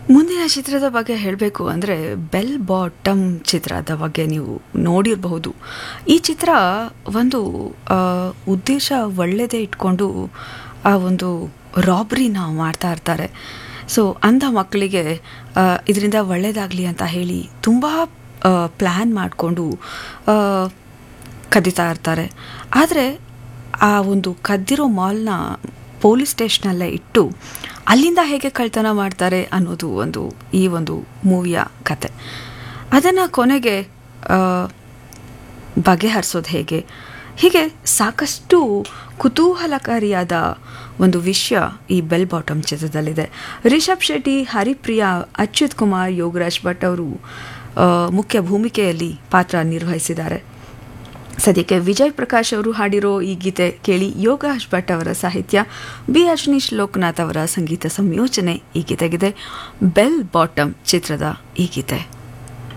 ಮುಂದಿನ ಚಿತ್ರದ ಬಗ್ಗೆ ಹೇಳಬೇಕು ಅಂದರೆ ಬೆಲ್ ಬಾಟಮ್ ಚಿತ್ರದ ಬಗ್ಗೆ ನೀವು ನೋಡಿರಬಹುದು ಈ ಚಿತ್ರ ಒಂದು ಆ, ಉದ್ದೇಶ ಒಳ್ಳೆಯದೇ ಇಟ್ಕೊಂಡು ಆ ಒಂದು ರಾಬ್ರಿನ ಮಾಡ್ತಾ ಇರ್ತಾರೆ ಸೊ ಅಂಧ ಮಕ್ಕಳಿಗೆ ಇದರಿಂದ ಒಳ್ಳೆಯದಾಗಲಿ ಅಂತ ಹೇಳಿ ತುಂಬ ಪ್ಲ್ಯಾನ್ ಮಾಡಿಕೊಂಡು ಕದೀತಾ ಇರ್ತಾರೆ ಆದರೆ ಆ ಒಂದು ಕದ್ದಿರೋ ಮಾಲ್ನ ಪೊಲೀಸ್ ಸ್ಟೇಷನಲ್ಲೇ ಇಟ್ಟು ಅಲ್ಲಿಂದ ಹೇಗೆ ಕಳ್ತನ ಮಾಡ್ತಾರೆ ಅನ್ನೋದು ಒಂದು ಈ ಒಂದು ಮೂವಿಯ ಕತೆ ಅದನ್ನು ಕೊನೆಗೆ ಆ, ಬಗೆಹರಿಸೋದು ಹೇಗೆ ಹೀಗೆ ಸಾಕಷ್ಟು ಕುತೂಹಲಕಾರಿಯಾದ ಒಂದು ವಿಷಯ ಈ ಬೆಲ್ ಬಾಟಮ್ ಚಿತ್ರದಲ್ಲಿದೆ ರಿಷಬ್ ಶೆಟ್ಟಿ ಹರಿಪ್ರಿಯಾ ಅಚ್ಯುತ್ ಕುಮಾರ್ ಯೋಗರಾಜ್ ಭಟ್ ಅವರು ಆ, ಮುಖ್ಯ ಭೂಮಿಕೆಯಲ್ಲಿ ಪಾತ್ರ ನಿರ್ವಹಿಸಿದ್ದಾರೆ ಸದ್ಯಕ್ಕೆ ವಿಜಯ್ ಪ್ರಕಾಶ್ ಅವರು ಹಾಡಿರೋ ಈ ಗೀತೆ ಕೇಳಿ ಯೋಗೇಶ್ ಭಟ್ ಅವರ ಸಾಹಿತ್ಯ ಬಿ ಅಶ್ನೀಶ್ ಲೋಕನಾಥ್ ಅವರ ಸಂಗೀತ ಸಂಯೋಜನೆ ಈ ಗೀತೆಗಿದೆ ಬೆಲ್ ಬಾಟಮ್ ಚಿತ್ರದ ಈ ಗೀತೆ